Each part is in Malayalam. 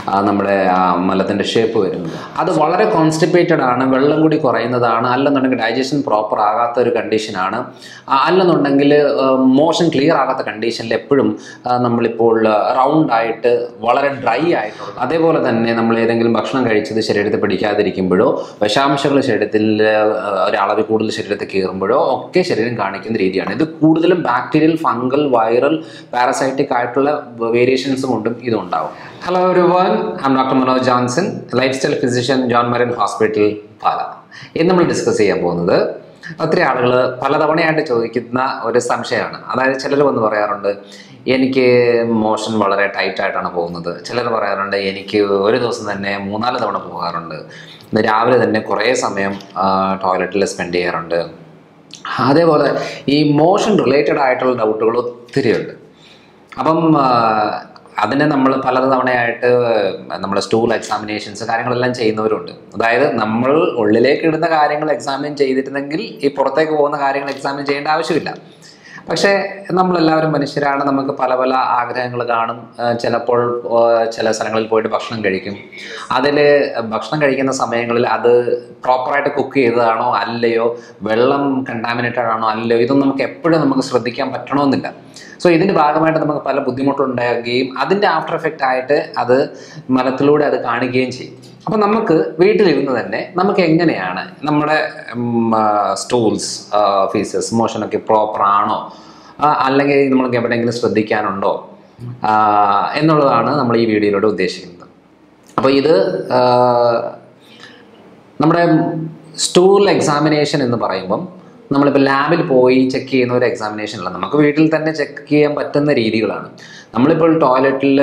ആ, നമ്മുടെ ആ മലത്തിൻ്റെ ഷേപ്പ് വരുന്നത് അത് വളരെ കോൺസ്റ്റിപ്പേറ്റഡ് ആണ് വെള്ളം കൂടി കുറയുന്നതാണ് അല്ലെന്നുണ്ടെങ്കിൽ ഡൈജഷൻ പ്രോപ്പർ ആകാത്ത ഒരു കണ്ടീഷനാണ് ആ, അല്ലെന്നുണ്ടെങ്കിൽ മോഷൻ ക്ലിയർ ആകാത്ത കണ്ടീഷനിൽ എപ്പോഴും ആ, നമ്മളിപ്പോൾ റൗണ്ട് ആയിട്ട് വളരെ ഡ്രൈ ആയിട്ടുള്ള അതേപോലെ തന്നെ നമ്മൾ ഏതെങ്കിലും ഭക്ഷണം കഴിച്ചത് ശരീരത്തിൽ പിടിക്കാതിരിക്കുമ്പോഴോ വിഷാംശങ്ങൾ ശരീരത്തിൽ ആ, ഒരളവിൽ കൂടുതൽ ശരീരത്തിൽ കയറുമ്പോഴോ ഒക്കെ ശരീരം കാണിക്കുന്ന രീതിയാണ് ഇത് കൂടുതലും ബാക്ടീരിയൽ ഫംഗൽ വൈറൽ പാരസൈറ്റിക് ആയിട്ടുള്ള വേരിയേഷൻസ് കൊണ്ടും ഇതുണ്ടാവും ഹലോ ഒരു one I'm doctor Manoj Johnson lifestyle physician John മരൻ ഹോസ്പിറ്റൽ പാല ഇന്ന് നമ്മൾ ഡിസ്കസ് ചെയ്യാൻ പോകുന്നത് ഒത്തിരി ആളുകൾ പലതവണയായിട്ട് ചോദിക്കുന്ന ഒരു സംശയമാണ് അതായത് ചിലർ വന്ന് പറയാറുണ്ട് എനിക്ക് മോഷൻ വളരെ ടൈറ്റ് ആയിട്ടാണ് പോകുന്നത് ചിലർ പറയാറുണ്ട് എനിക്ക് ഒരു ദിവസം തന്നെ മൂന്നാല് തവണ പോകാറുണ്ട് ഇന്ന് രാവിലെ തന്നെ കുറേ സമയം ടോയ്ലറ്റിൽ സ്പെൻഡ് ചെയ്യാറുണ്ട് അതേപോലെ ഈ മോഷൻ റിലേറ്റഡ് ആയിട്ടുള്ള ഡൗട്ടുകൾ ഒത്തിരിയുണ്ട് അപ്പം ആ, അതിനെ നമ്മൾ പല തവണയായിട്ട് നമ്മുടെ സ്റ്റൂൾ എക്സാമിനേഷൻസ് കാര്യങ്ങളെല്ലാം ചെയ്യുന്നവരുണ്ട് അതായത് നമ്മൾ ഉള്ളിലേക്ക് ഇടുന്ന കാര്യങ്ങൾ എക്സാമിൻ ചെയ്തിരുന്നെങ്കിൽ ഈ പുറത്തേക്ക് പോകുന്ന കാര്യങ്ങൾ എക്സാമിൻ ചെയ്യേണ്ട ആവശ്യമില്ല പക്ഷേ നമ്മളെല്ലാവരും മനുഷ്യരാണ് നമുക്ക് പല പല ആഗ്രഹങ്ങൾ കാണും ആ, ചിലപ്പോൾ ആ, ചില സ്ഥലങ്ങളിൽ പോയിട്ട് ഭക്ഷണം കഴിക്കും അതിൽ ഭക്ഷണം കഴിക്കുന്ന സമയങ്ങളിൽ അത് പ്രോപ്പറായിട്ട് കുക്ക് ചെയ്തതാണോ അല്ലയോ വെള്ളം കണ്ടാമിനേറ്റഡ് ആണോ അല്ലയോ ഇതൊന്നും നമുക്ക് എപ്പോഴും നമുക്ക് ശ്രദ്ധിക്കാൻ പറ്റണമെന്നില്ല സോ ഇതിൻ്റെ ഭാഗമായിട്ട് നമുക്ക് പല ബുദ്ധിമുട്ടുണ്ടാകുകയും അതിൻ്റെ ആഫ്റ്റർ എഫക്റ്റ് ആയിട്ട് അത് മലത്തിലൂടെ അത് കാണിക്കുകയും ചെയ്യും അപ്പം നമുക്ക് വീട്ടിലിരുന്ന് തന്നെ നമുക്ക് എങ്ങനെയാണ് നമ്മുടെ സ്റ്റൂൾസ് ഫീസസ് മോഷനൊക്കെ പ്രോപ്പർ ആണോ ആ, അല്ലെങ്കിൽ നമ്മൾക്ക് എവിടെയെങ്കിലും ശ്രദ്ധിക്കാനുണ്ടോ ആ, എന്നുള്ളതാണ് നമ്മൾ ഈ വീഡിയോയിലൂടെ ഉദ്ദേശിക്കുന്നത് അപ്പോൾ ഇത് ആ, നമ്മുടെ സ്റ്റൂൾ എക്സാമിനേഷൻ എന്ന് പറയുമ്പം നമ്മളിപ്പോൾ ലാബിൽ പോയി ചെക്ക് ചെയ്യുന്ന ഒരു എക്സാമിനേഷൻ അല്ല നമുക്ക് വീട്ടിൽ തന്നെ ചെക്ക് ചെയ്യാൻ പറ്റുന്ന രീതികളാണ് നമ്മളിപ്പോൾ ടോയ്ലറ്റിൽ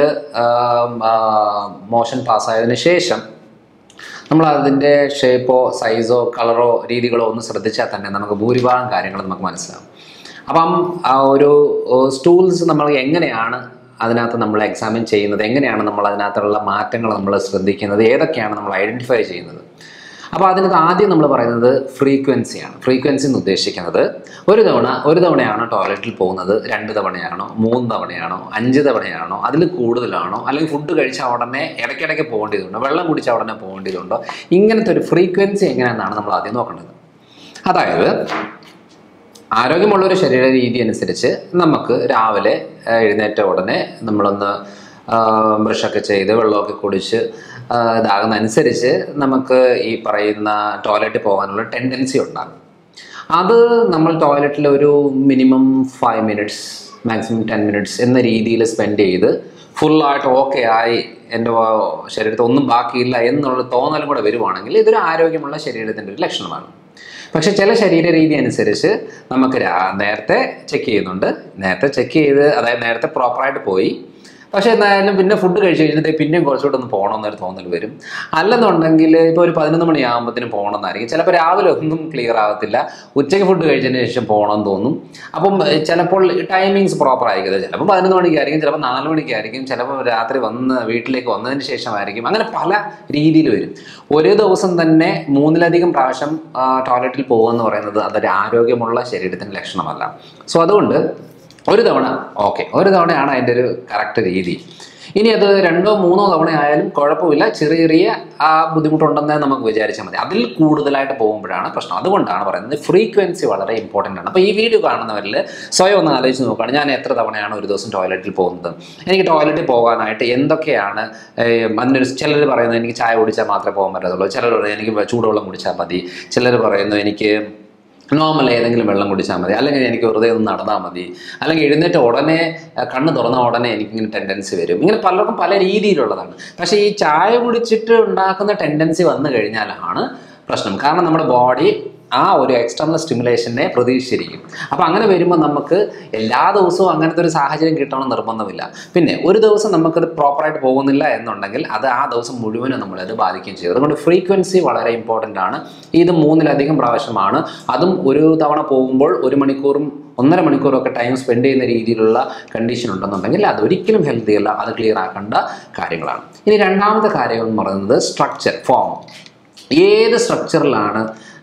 മോഷൻ പാസ്സായതിനു ശേഷം നമ്മൾ അതിൻ്റെ ഷേപ്പോ സൈസോ കളറോ രീതികളോ ഒന്ന് ശ്രദ്ധിച്ചാൽ തന്നെ നമുക്ക് ഭൂരിഭാഗം കാര്യങ്ങൾ നമുക്ക് മനസ്സിലാവും അപ്പം ആ ഒരു സ്റ്റൂൾസ് നമ്മൾ എങ്ങനെയാണ് അതിനകത്ത് നമ്മൾ എക്സാമിൻ ചെയ്യുന്നത് എങ്ങനെയാണ് നമ്മൾ അതിനകത്തുള്ള മാറ്റങ്ങൾ നമ്മൾ ശ്രദ്ധിക്കുന്നത് ഏതൊക്കെയാണ് നമ്മൾ ഐഡൻറ്റിഫൈ ചെയ്യുന്നത് അപ്പോൾ അതിനകത്ത് ആദ്യം നമ്മൾ പറയുന്നത് ഫ്രീക്വൻസിയാണ് ഫ്രീക്വൻസി എന്ന് ഉദ്ദേശിക്കുന്നത് ഒരു തവണ ഒരു തവണയാണോ ടോയ്ലറ്റിൽ പോകുന്നത് രണ്ട് തവണയാണോ മൂന്ന് തവണയാണോ അഞ്ച് തവണയാണോ അതിൽ കൂടുതലാണോ അല്ലെങ്കിൽ ഫുഡ് കഴിച്ച ഉടനെ ഇടയ്ക്കിടയ്ക്ക് പോകേണ്ടതുണ്ടോ വെള്ളം കുടിച്ച ഉടനെ പോകേണ്ടതുണ്ടോ ഇങ്ങനത്തെ ഒരു ഫ്രീക്വൻസി എങ്ങനെയാണെന്നാണ് നമ്മൾ ആദ്യം നോക്കേണ്ടത് അതായത് ആരോഗ്യമുള്ളൊരു ശരീര രീതി അനുസരിച്ച് നമുക്ക് രാവിലെ ആ, എഴുന്നേറ്റ ഉടനെ നമ്മളൊന്ന് ബ്രഷൊക്കെ ചെയ്ത് വെള്ളമൊക്കെ കുടിച്ച് ആ, ഇതാകുന്ന അനുസരിച്ച് നമുക്ക് ഈ പറയുന്ന ടോയ്ലറ്റിൽ പോകാനുള്ള ടെൻഡൻസി ഉണ്ടാകും അത് നമ്മൾ ടോയ്ലറ്റിൽ ഒരു minimum five minutes maximum ten minutes എന്ന രീതിയിൽ സ്പെൻഡ് ചെയ്ത് ഫുള്ളായിട്ട് ഓക്കെ ആയി എൻ്റെ ശരീരത്തിൽ ഒന്നും ബാക്കിയില്ല എന്നുള്ള തോന്നലും കൂടെ വരുവാണെങ്കിൽ ഇതൊരു ആരോഗ്യമുള്ള ശരീരത്തിൻ്റെ ഒരു ലക്ഷണമാണ് പക്ഷെ ചില ശരീര രീതി അനുസരിച്ച് നമുക്ക് രാ- നേരത്തെ ചെക്ക് ചെയ്യുന്നുണ്ട് നേരത്തെ ചെക്ക് ചെയ്ത് അതായത് നേരത്തെ പ്രോപ്പറായിട്ട് പോയി പക്ഷേ എന്തായാലും പിന്നെ ഫുഡ് കഴിച്ച് കഴിഞ്ഞിട്ട് പിന്നെയും കുറച്ചുകൂടെ ഒന്ന് പോകണമെന്നൊരു തോന്നൽ വരും അല്ലെന്നുണ്ടെങ്കിൽ ഇപ്പോൾ ഒരു പതിനൊന്ന് മണിയാകുമ്പോഴത്തേനും പോകണമെന്നായിരിക്കും ചിലപ്പോൾ രാവിലെ ഒന്നും ക്ലിയർ ആകത്തില്ല ഉച്ചയ്ക്ക് ഫുഡ് കഴിച്ചതിന് ശേഷം പോകണമെന്ന് തോന്നും അപ്പം ഏഹ്, ചിലപ്പോൾ ടൈമിങ്സ് പ്രോപ്പർ ആയിരിക്കും ചിലപ്പോൾ പതിനൊന്ന് മണിക്കായിരിക്കും ചിലപ്പോൾ നാല് മണിക്കായിരിക്കും ചിലപ്പോൾ രാത്രി വന്ന് വീട്ടിലേക്ക് വന്നതിന് ശേഷമായിരിക്കും അങ്ങനെ പല രീതിയിൽ വരും ഒരേ ദിവസം തന്നെ മൂന്നിലധികം പ്രാവശ്യം ആ, ടോയ്ലറ്റിൽ പോകുക എന്ന് പറയുന്നത് അതൊരു ആരോഗ്യമുള്ള ശരീരത്തിൻ്റെ ലക്ഷണമല്ല സോ അതുകൊണ്ട് ഒരു തവണ ഓക്കെ ഒരു തവണയാണ് അതിൻ്റെ ഒരു കറക്റ്റ് രീതി ഇനി അത് രണ്ടോ മൂന്നോ തവണ ആയാലും കുഴപ്പമില്ല ചെറിയ ചെറിയ ആ ബുദ്ധിമുട്ടുണ്ടെന്ന് നമുക്ക് വിചാരിച്ചാൽ മതി അതിൽ കൂടുതലായിട്ട് പോകുമ്പോഴാണ് പ്രശ്നം അതുകൊണ്ടാണ് പറയുന്നത് ഫ്രീക്വൻസി വളരെ ഇമ്പോർട്ടൻ്റ് ആണ് അപ്പോൾ ഈ വീഡിയോ കാണുന്നവരിൽ സ്വയം ഒന്ന് ആലോചിച്ച് നോക്കുകയാണ് ഞാൻ എത്ര തവണയാണ് ഒരു ദിവസം ടോയ്ലറ്റിൽ പോകുന്നത് എനിക്ക് ടോയ്ലറ്റിൽ പോകാനായിട്ട് എന്തൊക്കെയാണ് ഏഹ്, അതിനൊരു ചിലർ പറയുന്നത് എനിക്ക് ചായ കുടിച്ചാൽ മാത്രമേ പോകാൻ പറ്റത്തുള്ളൂ ചിലർ പറയുന്നത് എനിക്ക് ചൂടുവെള്ളം കുടിച്ചാൽ മതി ചിലർ പറയുന്നു എനിക്ക് നോർമൽ ഏതെങ്കിലും വെള്ളം കുടിച്ചാൽ മതി അല്ലെങ്കിൽ എനിക്ക് വെറുതെ ഒന്ന് നടന്നാൽ മതി അല്ലെങ്കിൽ എഴുന്നേറ്റ് ഉടനെ അഹ് കണ്ണ് തുറന്ന ഉടനെ എനിക്കിങ്ങനെ ടെൻഡൻസി വരും ഇങ്ങനെ പലർക്കും പല രീതിയിലുള്ളതാണ് പക്ഷേ ഈ ചായ കുടിച്ചിട്ട് ഉണ്ടാക്കുന്ന ടെൻഡൻസി വന്നു കഴിഞ്ഞാലാണ് പ്രശ്നം കാരണം നമ്മുടെ ബോഡി ആ ഒരു എക്സ്റ്റേണൽ സ്റ്റിമുലേഷനെ പ്രതീക്ഷിച്ചിരിക്കും അപ്പോൾ അങ്ങനെ വരുമ്പോൾ നമുക്ക് എല്ലാ ദിവസവും അങ്ങനത്തെ ഒരു സാഹചര്യം കിട്ടണമെന്ന് നിർബന്ധമില്ല പിന്നെ ഒരു ദിവസം നമുക്കത് പ്രോപ്പറായിട്ട് പോകുന്നില്ല എന്നുണ്ടെങ്കിൽ അത് ആ ദിവസം മുഴുവനും നമ്മളത് ബാധിക്കുകയും ചെയ്യും അതുകൊണ്ട് ഫ്രീക്വൻസി വളരെ ഇമ്പോർട്ടൻ്റ് ആണ് ഇത് മൂന്നിലധികം പ്രാവശ്യമാണ് അതും ഒരു തവണ പോകുമ്പോൾ ഒരു മണിക്കൂറും ഒന്നര മണിക്കൂറൊക്കെ ടൈം സ്പെൻഡ് ചെയ്യുന്ന രീതിയിലുള്ള കണ്ടീഷൻ ഉണ്ടെന്നുണ്ടെങ്കിൽ അത് ഒരിക്കലും ഹെൽത്തി അല്ല അത് ക്ലിയർ ആക്കേണ്ട കാര്യങ്ങളാണ് ഇനി രണ്ടാമത്തെ കാര്യം എന്ന് പറയുന്നത് സ്ട്രക്ചർ ഫോം ഏത് സ്ട്രക്ചറിലാണ്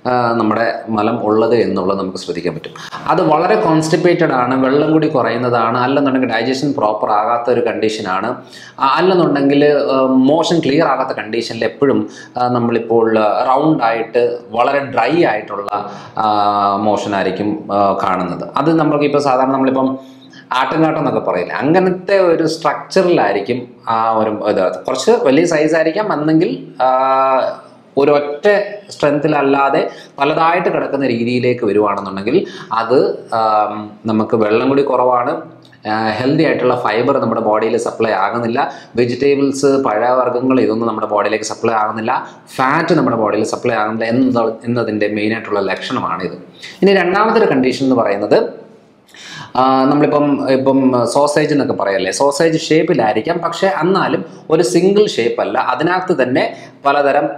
ആ, നമ്മുടെ മലം ഉള്ളത് എന്നുള്ളത് നമുക്ക് ശ്രദ്ധിക്കാൻ പറ്റും അത് വളരെ കോൺസ്റ്റിപ്പേറ്റഡ് ആണ് വെള്ളം കൂടി കുറയുന്നതാണ് അല്ലെന്നുണ്ടെങ്കിൽ ഡൈജഷൻ പ്രോപ്പർ ആകാത്ത ഒരു കണ്ടീഷനാണ് അല്ലെന്നുണ്ടെങ്കിൽ മോഷൻ ക്ലിയർ ആകാത്ത കണ്ടീഷനിൽ എപ്പോഴും ആ, നമ്മളിപ്പോൾ റൗണ്ട് ആയിട്ട് വളരെ ഡ്രൈ ആയിട്ടുള്ള മോഷൻ ആയിരിക്കും ആ, കാണുന്നത് അത് നമുക്ക് ഇപ്പോൾ സാധാരണ നമ്മളിപ്പം ആട്ടുംകാട്ടം എന്നൊക്കെ പറയില്ല അങ്ങനത്തെ ഒരു സ്ട്രക്ചറിലായിരിക്കും ആ ഒരു ഇത് കുറച്ച് വലിയ സൈസ് ആയിരിക്കാം എന്നെങ്കിൽ ആ, ഒരൊറ്റ സ്ട്രെങ്ത്തിലല്ലാതെ പലതായിട്ട് കിടക്കുന്ന രീതിയിലേക്ക് വരുവാണെന്നുണ്ടെങ്കിൽ അത് ആം, നമുക്ക് വെള്ളം കൂടി കുറവാണ് ഹെൽത്തി ആയിട്ടുള്ള ഫൈബർ നമ്മുടെ ബോഡിയിൽ സപ്ലൈ ആകുന്നില്ല വെജിറ്റബിൾസ് പഴവർഗ്ഗങ്ങൾ ഇതൊന്നും നമ്മുടെ ബോഡിയിലേക്ക് സപ്ലൈ ആകുന്നില്ല ഫാറ്റ് നമ്മുടെ ബോഡിയിൽ സപ്ലൈ ആകുന്നില്ല എന്ന എന്നതിൻ്റെ മെയിനായിട്ടുള്ള ലക്ഷണമാണിത് ഇനി രണ്ടാമത്തെ ഒരു കണ്ടീഷൻ എന്ന് പറയുന്നത് ആ, നമ്മളിപ്പം ഇപ്പം സോസേജ് എന്നൊക്കെ പറയല്ലേ സോസേജ് ഷേപ്പിലായിരിക്കാം പക്ഷേ എന്നാലും ഒരു സിംഗിൾ ഷേപ്പ് അല്ല അതിനകത്ത് തന്നെ പലതരം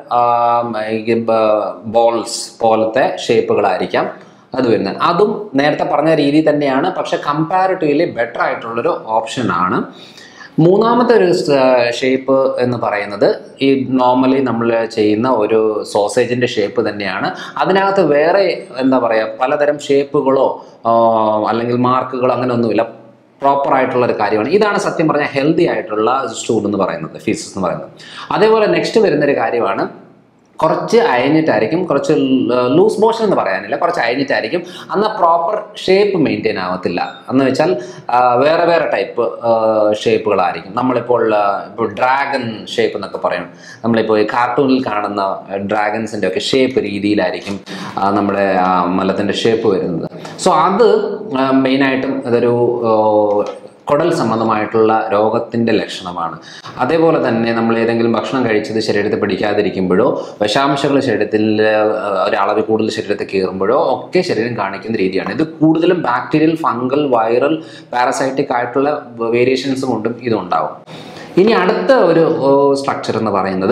ബോൾസ് പോലത്തെ ഷേപ്പുകളായിരിക്കാം അത് വരുന്നത് അതും നേരത്തെ പറഞ്ഞ രീതി തന്നെയാണ് പക്ഷെ കമ്പാരിറ്റീവ്ലി ബെറ്റർ ആയിട്ടുള്ളൊരു ഓപ്ഷനാണ് മൂന്നാമത്തെ ഒരു ഷേപ്പ് എന്ന് പറയുന്നത് ഈ നോർമലി നമ്മൾ ചെയ്യുന്ന ഒരു സോസേജിൻ്റെ ഷേപ്പ് തന്നെയാണ് അതിനകത്ത് വേറെ എന്താ പറയുക പലതരം ഷേപ്പുകളോ ആ, അല്ലെങ്കിൽ മാർക്കുകളോ അങ്ങനെ ഒന്നുമില്ല പ്രോപ്പർ ആയിട്ടുള്ള ഒരു കാര്യമാണ് ഇതാണ് സത്യം പറഞ്ഞാൽ ഹെൽത്തി ആയിട്ടുള്ള സ്റ്റൂൾ എന്ന് പറയുന്നത് ഫീസസ് എന്ന് പറയുന്നത് അതേപോലെ നെക്സ്റ്റ് വരുന്നൊരു കാര്യമാണ് കുറച്ച് അയഞ്ഞിട്ടായിരിക്കും കുറച്ച് ലൂസ് മോഷൻ എന്ന് പറയാനില്ല കുറച്ച് അയഞ്ഞിട്ടായിരിക്കും അന്ന് പ്രോപ്പർ ഷേപ്പ് മെയിൻറ്റെയിൻ ആവത്തില്ല എന്ന് വെച്ചാൽ ആ, വേറെ വേറെ ടൈപ്പ് ഷേപ്പുകളായിരിക്കും നമ്മളിപ്പോൾ ആ, ഇപ്പോൾ ഡ്രാഗൺ ഷേപ്പ് എന്നൊക്കെ പറയും നമ്മളിപ്പോൾ ഈ കാർട്ടൂണിൽ കാണുന്ന ഡ്രാഗൺസിൻ്റെ ഒക്കെ ഷേപ്പ് രീതിയിലായിരിക്കും ആ, നമ്മുടെ ആ, മലത്തിൻ്റെ ഷേപ്പ് വരുന്നത് സോ അത് മെയിനായിട്ടും ഇതൊരു ആ, കുടൽ സംബന്ധമായിട്ടുള്ള രോഗത്തിൻ്റെ ലക്ഷണമാണ് അതേപോലെ തന്നെ നമ്മൾ ഏതെങ്കിലും ഭക്ഷണം കഴിച്ചത് ശരീരത്തിൽ പിടിക്കാതിരിക്കുമ്പോഴോ വിഷാംശങ്ങൾ ശരീരത്തിൽ ആ, ഒരളവിൽ കൂടുതൽ ശരീരത്തിൽ കയറുമ്പോഴോ ഒക്കെ ശരീരം കാണിക്കുന്ന രീതിയാണ് ഇത് കൂടുതലും ബാക്ടീരിയൽ ഫംഗൽ വൈറൽ പാരസൈറ്റിക് ആയിട്ടുള്ള വേരിയേഷൻസ് കൊണ്ടും ഇതുണ്ടാവും ഇനി അടുത്ത ഒരു സ്ട്രക്ചർ എന്ന് പറയുന്നത്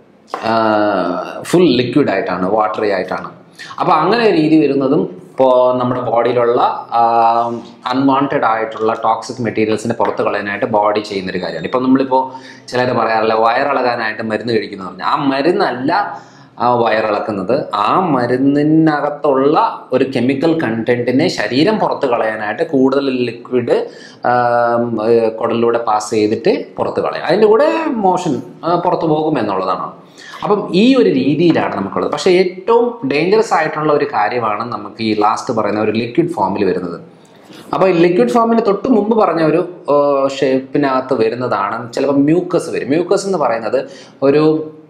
ഫുൾ ലിക്വിഡ് ആയിട്ടാണ് വാട്ടറി ആയിട്ടാണ് അപ്പോൾ അങ്ങനെ രീതി വരുന്നതും ഇപ്പോൾ നമ്മുടെ ബോഡിയിലുള്ള അൺവാണ്ടഡ് ആയിട്ടുള്ള ടോക്സിക് മെറ്റീരിയൽസിനെ പുറത്ത് കളയാനായിട്ട് ബോഡി ചെയ്യുന്നൊരു കാര്യമാണ് ഇപ്പം നമ്മളിപ്പോൾ ചിലർ പറയാറില്ല വയറിളകാനായിട്ട് മരുന്ന് കഴിക്കുന്നു പറഞ്ഞാൽ ആ മരുന്നല്ല ആ വയറിളക്കുന്നത് ആ മരുന്നിനകത്തുള്ള ഒരു കെമിക്കൽ കണ്ടന്റിനെ ശരീരം പുറത്ത് കളയാനായിട്ട് കൂടുതൽ ലിക്വിഡ് കുടലിലൂടെ പാസ് ചെയ്തിട്ട് പുറത്ത് കളയാം അതിൻ്റെ കൂടെ മോഷൻ പുറത്ത് പോകും എന്നുള്ളതാണ് അപ്പം ഈ ഒരു രീതിയിലാണ് നമുക്കുള്ളത് പക്ഷേ ഏറ്റവും ഡേഞ്ചറസ് ആയിട്ടുള്ള ഒരു കാര്യമാണ് നമുക്ക് ഈ ലാസ്റ്റ് പറയുന്ന ഒരു ലിക്വിഡ് ഫോമിൽ വരുന്നത് അപ്പോൾ ഈ ലിക്വിഡ് ഫോമിന് തൊട്ട് മുമ്പ് പറഞ്ഞ ഒരു ഷേപ്പിനകത്ത് വരുന്നതാണ് ചിലപ്പോൾ മ്യൂക്കസ് വരും മ്യൂക്കസ് എന്ന് പറയുന്നത് ഒരു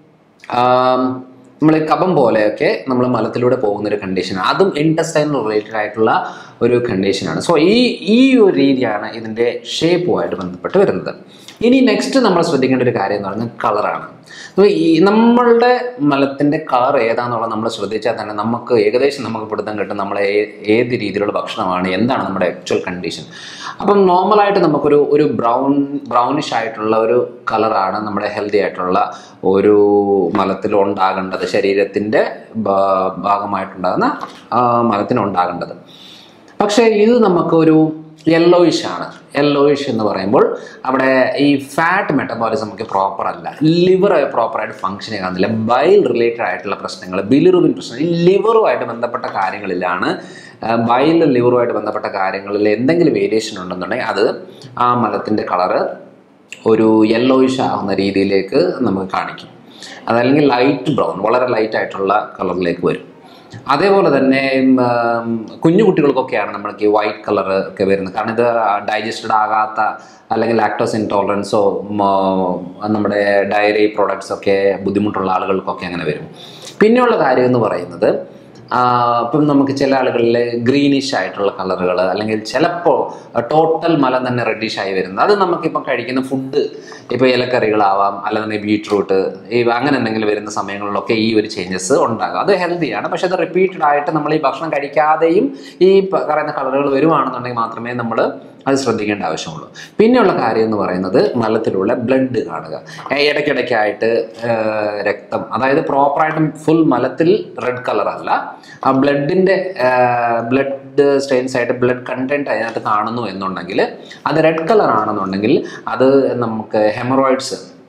നമ്മൾ കഫം പോലെയൊക്കെ നമ്മൾ മലത്തിലൂടെ പോകുന്ന ഒരു കണ്ടീഷനാണ് അതും ഇൻറ്റസ്റ്റൈനൽ റിലേറ്റഡ് ആയിട്ടുള്ള ഒരു കണ്ടീഷനാണ് സോ ഈ ഈ ഒരു രീതിയാണ് ഇതിൻ്റെ ഷേപ്പുമായിട്ട് ബന്ധപ്പെട്ട് വരുന്നത് ഇനി നെക്സ്റ്റ് നമ്മൾ ശ്രദ്ധിക്കേണ്ട ഒരു കാര്യം എന്ന് പറഞ്ഞാൽ കളറാണ് അപ്പോൾ ഈ നമ്മളുടെ മലത്തിൻ്റെ കളർ ഏതാണെന്നുള്ളത് നമ്മൾ ശ്രദ്ധിച്ചാൽ തന്നെ നമുക്ക് ഏകദേശം നമുക്ക് പിടുത്തം കിട്ടും നമ്മളെ ഏ- ഏത് രീതിയിലുള്ള ഭക്ഷണമാണ് എന്താണ് നമ്മുടെ ആക്ച്വൽ കണ്ടീഷൻ അപ്പം നോർമലായിട്ട് നമുക്കൊരു ഒരു ബ്രൗൺ ബ്രൗണിഷ് ആയിട്ടുള്ള ഒരു കളറാണ് നമ്മുടെ ഹെൽത്തി ആയിട്ടുള്ള ഒരു മലത്തിൽ ഉണ്ടാകേണ്ടത് ശരീരത്തിൻ്റെ ഭാഗമായിട്ടുണ്ടാകുന്ന ആ, മലത്തിന് ഉണ്ടാകേണ്ടത് പക്ഷേ ഇത് നമുക്കൊരു യെല്ലോയിഷ് ആണ് യെല്ലോയിഷ് എന്ന് പറയുമ്പോൾ അവിടെ ഈ ഫാറ്റ് മെറ്റബോളിസം നമുക്ക് പ്രോപ്പർ അല്ല ലിവർ പ്രോപ്പറായിട്ട് ഫങ്ഷൻ ചെയ്യാകുന്നില്ല ബൈൽ റിലേറ്റഡ് ആയിട്ടുള്ള പ്രശ്നങ്ങൾ ബിലിറുബിൻ പ്രശ്നം ഈ ലിവറുമായിട്ട് ബന്ധപ്പെട്ട കാര്യങ്ങളിലാണ് ബൈൽ ലിവറുമായിട്ട് ബന്ധപ്പെട്ട കാര്യങ്ങളിൽ എന്തെങ്കിലും വേരിയേഷൻ ഉണ്ടെന്നുണ്ടെങ്കിൽ അത് ആ മലത്തിൻ്റെ കളറ് ഒരു യെല്ലോയിഷ് ആകുന്ന രീതിയിലേക്ക് നമുക്ക് കാണിക്കും അതല്ലെങ്കിൽ ലൈറ്റ് ബ്രൗൺ വളരെ ലൈറ്റ് ആയിട്ടുള്ള കളറിലേക്ക് വരും അതേപോലെ തന്നെ ഉം, കുഞ്ഞു കുട്ടികൾക്കൊക്കെയാണ് നമ്മൾക്ക് ഈ വൈറ്റ് കളർ ഒക്കെ വരുന്നത് കാരണം ഇത് ഡൈജസ്റ്റഡ് ആകാത്ത അല്ലെങ്കിൽ ലാക്ടോസ് ഇൻടോളറൻസോ നമ്മുടെ ഡയറി പ്രോഡക്ട്സ് ഒക്കെ ബുദ്ധിമുട്ടുള്ള ആളുകൾക്കൊക്കെ അങ്ങനെ വരും പിന്നെയുള്ള കാര്യം എന്ന് പറയുന്നത് ആ, ഇപ്പം നമുക്ക് ചില ആളുകളിൽ ഗ്രീനിഷ് ആയിട്ടുള്ള കളറുകൾ അല്ലെങ്കിൽ ചിലപ്പോൾ ടോട്ടൽ മലം തന്നെ റെഡിഷ് ആയി വരുന്നത് അത് നമുക്കിപ്പം കഴിക്കുന്ന ഫുഡ് ഇപ്പോൾ ഇലക്കറികളാവാം അല്ലാന്നുണ്ടെങ്കിൽ ബീട്രൂട്ട് ഈ അങ്ങനെ എന്തെങ്കിലും വരുന്ന സമയങ്ങളിലൊക്കെ ഈ ഒരു ചേഞ്ചസ് ഉണ്ടാകും അത് ഹെൽത്തിയാണ് പക്ഷെ അത് റിപ്പീറ്റഡ് ആയിട്ട് നമ്മൾ ഈ ഭക്ഷണം കഴിക്കാതെയും ഈ പ- പറയുന്ന കളറുകൾ വരുവാണെന്നുണ്ടെങ്കിൽ മാത്രമേ നമ്മൾ അത് ശ്രദ്ധിക്കേണ്ട ആവശ്യമുള്ളൂ പിന്നെയുള്ള കാര്യം എന്ന് പറയുന്നത് മലത്തിലുള്ള ബ്ലഡ് കാണുക ഏ, ഇടയ്ക്കിടയ്ക്കായിട്ട് ഏ, രക്തം അതായത് പ്രോപ്പറായിട്ടും ഫുൾ മലത്തിൽ റെഡ് കളർ അല്ല ആ ബ്ലഡിൻ്റെ ബ്ലഡ് സ്റ്റെയിൻസ് ആയിട്ട് ബ്ലഡ് കണ്ടന്റ് അതിനകത്ത് കാണുന്നു എന്നുണ്ടെങ്കിൽ അത് റെഡ് കളർ ആണെന്നുണ്ടെങ്കിൽ അത് നമുക്ക് ഹെമറോയിഡ്സ്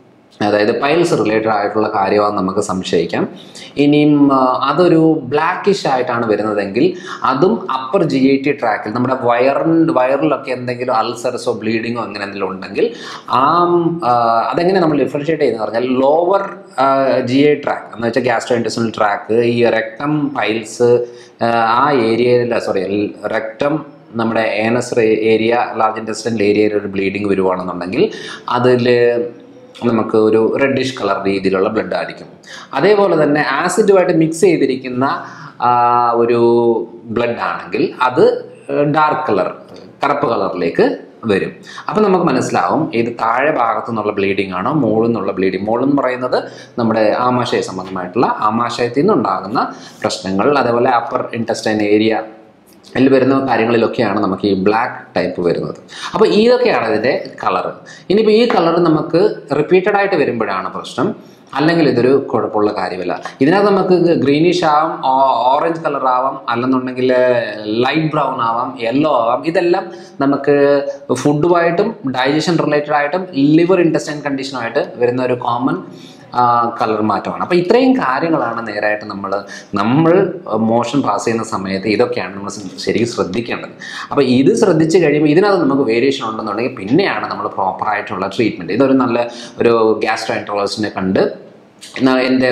അതായത് പൈൽസ് റിലേറ്റഡ് ആയിട്ടുള്ള കാര്യമാണെന്ന് നമുക്ക് സംശയിക്കാം ഇനിയും ആ, അതൊരു ബ്ലാക്കിഷ് ആയിട്ടാണ് വരുന്നതെങ്കിൽ അതും അപ്പർ ജി ഐ ടി ട്രാക്കിൽ നമ്മുടെ വയറിൻ്റെ വയറിലൊക്കെ എന്തെങ്കിലും അൾസർസോ ബ്ലീഡിങ്ങോ അങ്ങനെ എന്തെങ്കിലും ഉണ്ടെങ്കിൽ ആ ആ, അതെങ്ങനെ നമ്മൾ ഡിഫറൻഷിയേറ്റ് ചെയ്യുന്നത് പറഞ്ഞാൽ ലോവർ ജി ഐ ട്രാക്ക് എന്ന് വെച്ചാൽ ഗ്യാസ്ട്രോ ഇൻറ്റസ്റ്റിനൽ ട്രാക്ക് ഈ റെക്ടം പൈൽസ് ആ ഏരിയയിൽ സോറി റെക്ടം നമ്മുടെ ഏനസ് ഏരിയ ലാർജ് ഇൻറ്റസ്റ്റിനൽ ഏരിയയിൽ ഒരു ബ്ലീഡിങ് വരുവാണെന്നുണ്ടെങ്കിൽ അതിൽ നമുക്ക് ഒരു റെഡിഷ് കളർ രീതിയിലുള്ള ബ്ലഡ് ആയിരിക്കും അതേപോലെ തന്നെ ആസിഡുമായിട്ട് മിക്സ് ചെയ്തിരിക്കുന്ന ആ, ഒരു ബ്ലഡ് ആണെങ്കിൽ അത് ഡാർക്ക് കളർ കറുപ്പ് കളറിലേക്ക് വരും അപ്പം നമുക്ക് മനസ്സിലാവും ഇത് താഴെ ഭാഗത്തു നിന്നുള്ള ബ്ലീഡിംഗ് ആണോ മുകളിൽ നിന്നുള്ള ബ്ലീഡിംഗ് മുകളിൽ എന്ന് പറയുന്നത് നമ്മുടെ ആമാശയ സംബന്ധമായിട്ടുള്ള ആമാശയത്തിൽ നിന്നുണ്ടാകുന്ന പ്രശ്നങ്ങൾ അതേപോലെ അപ്പർ ഇൻറ്റസ്റ്റൈൻ ഏരിയ അതിൽ വരുന്ന കാര്യങ്ങളിലൊക്കെയാണ് നമുക്ക് ഈ ബ്ലാക്ക് ടൈപ്പ് വരുന്നത് അപ്പോൾ ഇതൊക്കെയാണ് ഇതിൻ്റെ കളറ് ഇനിയിപ്പോൾ ഈ കളർ നമുക്ക് റിപ്പീറ്റഡ് ആയിട്ട് വരുമ്പോഴാണ് പ്രശ്നം അല്ലെങ്കിൽ ഇതൊരു കുഴപ്പമുള്ള കാര്യമല്ല ഇതിനകത്ത് നമുക്ക് ഗ്രീനിഷ് ആവാം ഓറഞ്ച് കളർ ആവാം അല്ലെന്നുണ്ടെങ്കിൽ ലൈറ്റ് ബ്രൗൺ ആവാം യെല്ലോ ആവാം ഇതെല്ലാം നമുക്ക് ഫുഡുമായിട്ടും ഡൈജഷൻ റിലേറ്റഡ് ആയിട്ടും ലിവർ ഇൻറ്റസ്റ്റൈൻ കണ്ടീഷനുമായിട്ട് വരുന്ന ഒരു കോമൺ കളർ മാറ്റമാണ് അപ്പോൾ ഇത്രയും കാര്യങ്ങളാണ് നേരായിട്ട് നമ്മൾ നമ്മൾ മോഷൻ പാസ് ചെയ്യുന്ന സമയത്ത് ഇതൊക്കെയാണ് നമ്മൾ ശരിക്കും ശ്രദ്ധിക്കേണ്ടത് അപ്പോൾ ഇത് ശ്രദ്ധിച്ച് കഴിയുമ്പോൾ ഇതിനകത്ത് നമുക്ക് വേരിയേഷൻ ഉണ്ടെന്നുണ്ടെങ്കിൽ പിന്നെയാണ് നമ്മൾ പ്രോപ്പറായിട്ടുള്ള ട്രീറ്റ്മെൻറ്റ് ഇതൊരു നല്ല ഒരു ഗ്യാസ്ട്രോൻട്രോളജിസ്റ്റിനെ കണ്ട് എന്നാ എൻ്റെ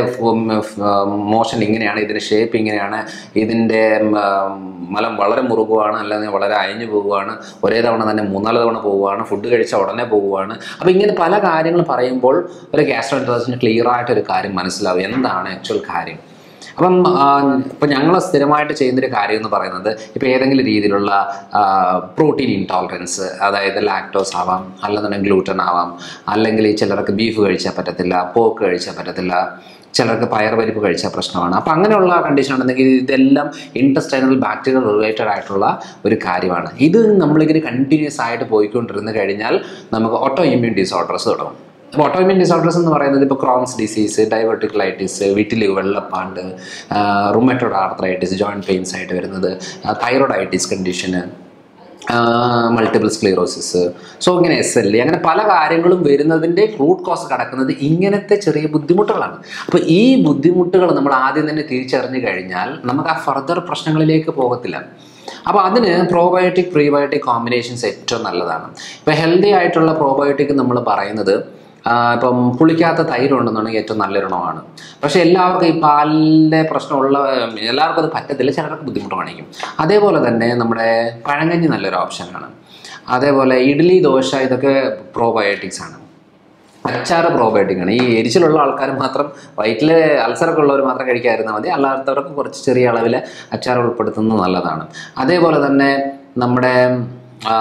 മോഷൻ ഇങ്ങനെയാണ് ഇതിൻ്റെ ഷേപ്പ് ഇങ്ങനെയാണ് ഇതിൻ്റെ മലം വളരെ മുറുകുവാണ് അല്ലെങ്കിൽ വളരെ അയഞ്ഞു പോകുവാണ് ഒരേ തവണ തന്നെ മൂന്നാല് തവണ പോവുകയാണ് ഫുഡ് കഴിച്ചാൽ ഉടനെ പോവുകയാണ് അപ്പോൾ ഇങ്ങനെ പല കാര്യങ്ങൾ പറയുമ്പോൾ ഒരു ഗ്യാസ്ട്രോൻട്രോളജിന് ക്ലിയർ ആയിട്ട് ഒരു കാര്യം മനസ്സിലാവും എന്താണ് ആക്ച്വൽ കാര്യം അപ്പം ഇപ്പം ഞങ്ങൾ സ്ഥിരമായിട്ട് ചെയ്യുന്നൊരു കാര്യം എന്ന് പറയുന്നത് ഇപ്പോൾ ഏതെങ്കിലും രീതിയിലുള്ള പ്രോട്ടീൻ ഇൻടോളറൻസ് അതായത് ലാക്ടോസ് ആവാം അല്ലെന്നുണ്ടെങ്കിൽ ഗ്ലൂട്ടൻ ആവാം അല്ലെങ്കിൽ ഈ ചിലർക്ക് ബീഫ് കഴിച്ചാൽ പറ്റത്തില്ല പോക്ക് കഴിച്ചാൽ പറ്റത്തില്ല ചിലർക്ക് പയർ പരിപ്പ് കഴിച്ചാൽ പ്രശ്നമാണ് അപ്പം അങ്ങനെയുള്ള കണ്ടീഷൻ ഉണ്ടെങ്കിൽ ഇതെല്ലാം ഇൻറ്റസ്റ്റൈനൽ ബാക്ടീരിയൽ റിലേറ്റഡ് ആയിട്ടുള്ള ഒരു കാര്യമാണ് ഇത് നമ്മളിങ്ങനെ കണ്ടിന്യൂസ് ആയിട്ട് പോയിക്കൊണ്ടിരുന്ന് കഴിഞ്ഞാൽ നമുക്ക് ഓട്ടോ ഇമ്മ്യൂൺ ഡിസോർഡേഴ്സ് തുടങ്ങും അപ്പോൾ ഓട്ടോമിൻ ഡിസോർഡേഴ്സ് എന്ന് പറയുന്നത് ഇപ്പോൾ ക്രോൺസ് ഡിസീസ് ഡൈവർട്ടിക്കുലൈറ്റിസ് വീട്ടിൽ വെള്ളപ്പാണ്ട് റുമറ്റോഡ് ആർത്രൈറ്റിസ് ജോയിൻറ്റ് പെയിൻസ് ആയിട്ട് വരുന്നത് തൈറോയിഡൈറ്റിസ് കണ്ടീഷന് മൾട്ടിപ്പിൾ സ്ക്ലീറോസിസ് സോ ഇങ്ങനെ എസ് എൽ അങ്ങനെ പല കാര്യങ്ങളും വരുന്നതിൻ്റെ റൂട്ട് കോസ് കിടക്കുന്നത് ഇങ്ങനത്തെ ചെറിയ ബുദ്ധിമുട്ടുകളാണ് അപ്പോൾ ഈ ബുദ്ധിമുട്ടുകൾ നമ്മൾ ആദ്യം തന്നെ തിരിച്ചറിഞ്ഞു കഴിഞ്ഞാൽ നമുക്ക് ആ ഫർദർ പ്രശ്നങ്ങളിലേക്ക് പോകത്തില്ല അപ്പോൾ അതിന് പ്രോബയോട്ടിക് പ്രീബയോട്ടിക് കോമ്പിനേഷൻസ് ഏറ്റവും നല്ലതാണ് ഇപ്പോൾ ഹെൽത്തി ആയിട്ടുള്ള പ്രോബയോട്ടിക് നമ്മൾ പറയുന്നത് ആ, ഇപ്പം പുളിക്കാത്ത തൈര് ഉണ്ടെന്നുണ്ടെങ്കിൽ ഏറ്റവും നല്ലൊരെണ്ണമാണ് പക്ഷെ എല്ലാവർക്കും ഈ പാലിൻ്റെ പ്രശ്നമുള്ള എല്ലാവർക്കും അത് പറ്റത്തില്ല ചിലർക്ക് ബുദ്ധിമുട്ട് കാണിക്കും അതേപോലെ തന്നെ നമ്മുടെ പഴങ്കഞ്ഞി നല്ലൊരു ഓപ്ഷനാണ് അതേപോലെ ഇഡ്ഡലി ദോശ ഇതൊക്കെ പ്രോബയോട്ടിക്സ് ആണ് അച്ചാറ് പ്രോബയോട്ടിക് ആണ് ഈ എരിച്ചിലുള്ള ആൾക്കാർ മാത്രം വയറ്റിൽ അൾസറൊക്കെ ഉള്ളവർ മാത്രം കഴിക്കാതിരുന്നാൽ മതി അല്ലാത്തവർക്ക് കുറച്ച് ചെറിയ അളവിൽ അച്ചാർ ഉൾപ്പെടുത്തുന്നത് നല്ലതാണ് അതേപോലെ തന്നെ നമ്മുടെ ആ,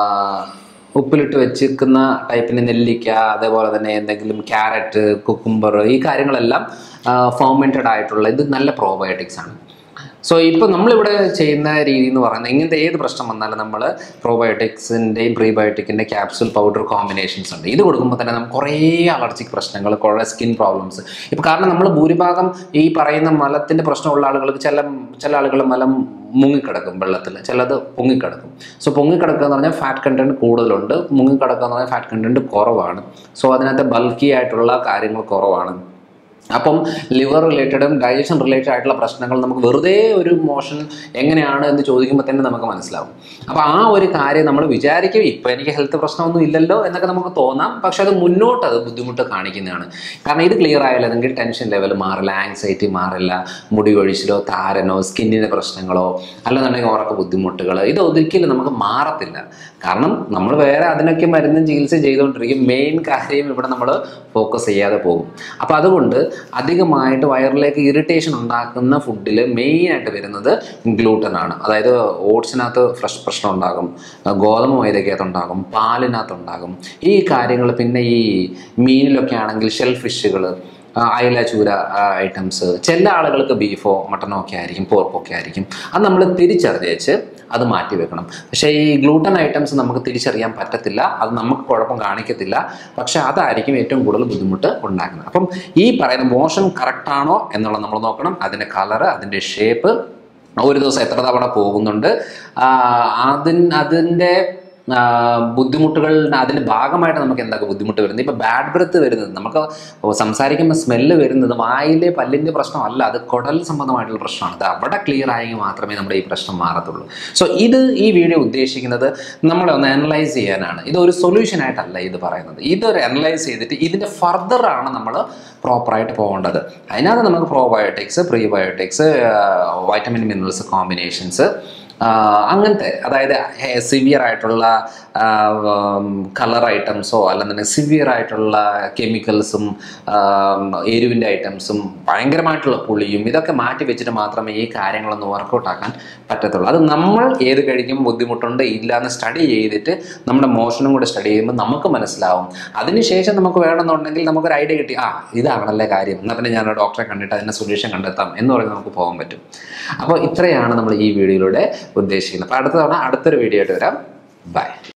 ഉപ്പിലിട്ട് വെച്ചിരിക്കുന്ന ടൈപ്പിന് നെല്ലിക്ക അതേപോലെ തന്നെ എന്തെങ്കിലും ക്യാരറ്റ് കുക്കുംബർ ഈ കാര്യങ്ങളെല്ലാം ഫോമെൻറ്റഡ് ആയിട്ടുള്ള ഇത് നല്ല പ്രോബയോട്ടിക്സ് ആണ് സോ ഇപ്പോൾ നമ്മളിവിടെ ചെയ്യുന്ന രീതി എന്ന് പറയുന്നത് ഇങ്ങനത്തെ ഏത് പ്രശ്നം വന്നാലും നമ്മൾ പ്രോബയോട്ടിക്സിൻ്റെയും പ്രീബയോട്ടിക്കിൻ്റെ ക്യാപ്സുൽ പൗഡർ കോമ്പിനേഷൻസ് ഉണ്ട് ഇത് കൊടുക്കുമ്പോൾ തന്നെ നമുക്ക് കുറേ അലർജിക് പ്രശ്നങ്ങൾ കുറേ സ്കിൻ പ്രോബ്ലംസ് ഇപ്പോൾ കാരണം നമ്മൾ ഭൂരിഭാഗം ഈ പറയുന്ന മലത്തിൻ്റെ പ്രശ്നമുള്ള ആളുകൾക്ക് ചില ചില ആളുകൾ മലം മുങ്ങിക്കിടക്കും വെള്ളത്തിൽ ചിലത് പൊങ്ങിക്കിടക്കും സോ പൊങ്ങിക്കിടക്കുക എന്ന് പറഞ്ഞാൽ ഫാറ്റ് കണ്ടന്റ് കൂടുതലുണ്ട് മുങ്ങിക്കിടക്കുക എന്ന് പറഞ്ഞാൽ ഫാറ്റ് കണ്ടന്റ് കുറവാണ് സോ അതിനകത്ത് ബൾക്കി ആയിട്ടുള്ള കാര്യങ്ങൾ കുറവാണ് അപ്പം ലിവർ റിലേറ്റഡും ഡൈജഷൻ റിലേറ്റഡ് ആയിട്ടുള്ള പ്രശ്നങ്ങൾ നമുക്ക് വെറുതെ ഒരു മോഷൻ എങ്ങനെയാണ് എന്ന് ചോദിക്കുമ്പോൾ തന്നെ നമുക്ക് മനസ്സിലാവും അപ്പോൾ ആ ഒരു കാര്യം നമ്മൾ വിചാരിക്കും ഇപ്പം എനിക്ക് ഹെൽത്ത് പ്രശ്നമൊന്നും ഇല്ലല്ലോ എന്നൊക്കെ നമുക്ക് തോന്നാം പക്ഷെ അത് മുന്നോട്ട് അത് ബുദ്ധിമുട്ട് കാണിക്കുന്നതാണ് കാരണം ഇത് ക്ലിയർ ആയില്ലെങ്കിൽ ടെൻഷൻ ലെവൽ മാറില്ല ആങ്സൈറ്റി മാറില്ല മുടി കൊഴിച്ചിലോ താരനോ സ്കിന്നിൻ്റെ പ്രശ്നങ്ങളോ അല്ലെന്നുണ്ടെങ്കിൽ ഉറക്ക ബുദ്ധിമുട്ടുകൾ ഇത് ഒരിക്കലും നമുക്ക് മാറത്തില്ല കാരണം നമ്മൾ വേറെ അതിനൊക്കെ മരുന്നും ചികിത്സ ചെയ്തുകൊണ്ടിരിക്കും മെയിൻ കാര്യം ഇവിടെ നമ്മൾ ഫോക്കസ് ചെയ്യാതെ പോകും അപ്പോൾ അതുകൊണ്ട് അധികമായിട്ട് വയറിലേക്ക് ഇറിറ്റേഷൻ ഉണ്ടാക്കുന്ന ഫുഡിൽ മെയിനായിട്ട് വരുന്നത് ഗ്ലൂട്ടൻ ആണ് അതായത് ഓട്സിനകത്ത് ഫ്രഷ് പ്രശ്നം ഉണ്ടാകും ഗോതമ്പ് മൈദക്കകത്ത് ഉണ്ടാകും പാലിനകത്ത് ഉണ്ടാകും ഈ കാര്യങ്ങൾ പിന്നെ ഈ മീനിലൊക്കെ ആണെങ്കിൽ ഷെൽ ഫിഷുകൾ അയല ചൂര ഐറ്റംസ് ചില ആളുകൾക്ക് ബീഫോ മട്ടനോ ഒക്കെ ആയിരിക്കും പോർക്കോ ഒക്കെ ആയിരിക്കും അത് നമ്മൾ തിരിച്ചറിഞ്ഞേച്ച് അത് മാറ്റി വെക്കണം പക്ഷേ ഈ ഗ്ലൂട്ടൻ ഐറ്റംസ് നമുക്ക് തിരിച്ചറിയാൻ പറ്റത്തില്ല അത് നമുക്ക് കുഴപ്പം കാണിക്കത്തില്ല പക്ഷേ അതായിരിക്കും ഏറ്റവും കൂടുതൽ ബുദ്ധിമുട്ട് ഉണ്ടാക്കുന്നത് അപ്പം ഈ പറയുന്ന മോഷൻ കറക്റ്റാണോ എന്നുള്ളത് നമ്മൾ നോക്കണം അതിൻ്റെ കളറ് അതിൻ്റെ ഷേപ്പ് ഒരു ദിവസം എത്ര തവണ പോകുന്നുണ്ട് ആ, അതിൻ അതിൻ്റെ ആ, ബുദ്ധിമുട്ടുകൾ അതിൻ്റെ ഭാഗമായിട്ട് നമുക്ക് എന്തൊക്കെ ബുദ്ധിമുട്ട് വരുന്നത് ഇപ്പോൾ ബാഡ് ബ്രത്ത് വരുന്നത് നമുക്ക് സംസാരിക്കുമ്പോൾ സ്മെല്ല് വരുന്നത് വായിലെ പല്ലിൻ്റെ പ്രശ്നമല്ല അത് കുടൽ സംബന്ധമായിട്ടുള്ള പ്രശ്നമാണ് അത് അവിടെ ക്ലിയർ ആയെങ്കിൽ മാത്രമേ നമ്മുടെ ഈ പ്രശ്നം മാറത്തുള്ളൂ സോ ഇത് ഈ വീഡിയോ ഉദ്ദേശിക്കുന്നത് നമ്മളെ ഒന്ന് അനലൈസ് ചെയ്യാനാണ് ഇത് ഒരു സൊല്യൂഷൻ ആയിട്ടല്ല ഇത് പറയുന്നത് ഇതൊരു അനലൈസ് ചെയ്തിട്ട് ഇതിൻ്റെ ഫർദർ ആണ് നമ്മൾ പ്രോപ്പറായിട്ട് പോകേണ്ടത് അതിനകത്ത് നമുക്ക് probiotics prebiotics vitamin minerals combinations അങ്ങനത്തെ അതായത് സിവിയർ ആയിട്ടുള്ള കളർ ഐറ്റംസോ അല്ലെന്നുണ്ടെങ്കിൽ സിവിയർ ആയിട്ടുള്ള കെമിക്കൽസും എരിവിൻ്റെ ഐറ്റംസും ഭയങ്കരമായിട്ടുള്ള പുളിയും ഇതൊക്കെ മാറ്റി വെച്ചിട്ട് മാത്രമേ ഈ കാര്യങ്ങളൊന്ന് വർക്കൗട്ട് ആക്കാൻ പറ്റത്തുള്ളൂ അത് നമ്മൾ ഏത് കഴിക്കും ബുദ്ധിമുട്ടുണ്ട് ഇല്ല എന്ന് സ്റ്റഡി ചെയ്തിട്ട് നമ്മുടെ മോഷനും കൂടെ സ്റ്റഡി ചെയ്യുമ്പോൾ നമുക്ക് മനസ്സിലാവും അതിനുശേഷം നമുക്ക് വേണമെന്നുണ്ടെങ്കിൽ നമുക്കൊരു ഐഡിയ കിട്ടി ആ ഇതാണല്ലേ കാര്യം എന്നാൽ പിന്നെ ഞാൻ ഒരു ഡോക്ടറെ കണ്ടിട്ട് അതിൻ്റെ സൊല്യൂഷൻ കണ്ടെത്താം എന്ന് പറഞ്ഞ് നമുക്ക് പോകാൻ പറ്റും അപ്പോൾ ഇത്രയാണ് നമ്മൾ ഈ വീഡിയോയിലൂടെ ഉദ്ദേശിക്കുന്നത് അപ്പോൾ അടുത്ത തവണ അടുത്തൊരു വീഡിയോ ആയിട്ട് വരാം ബൈ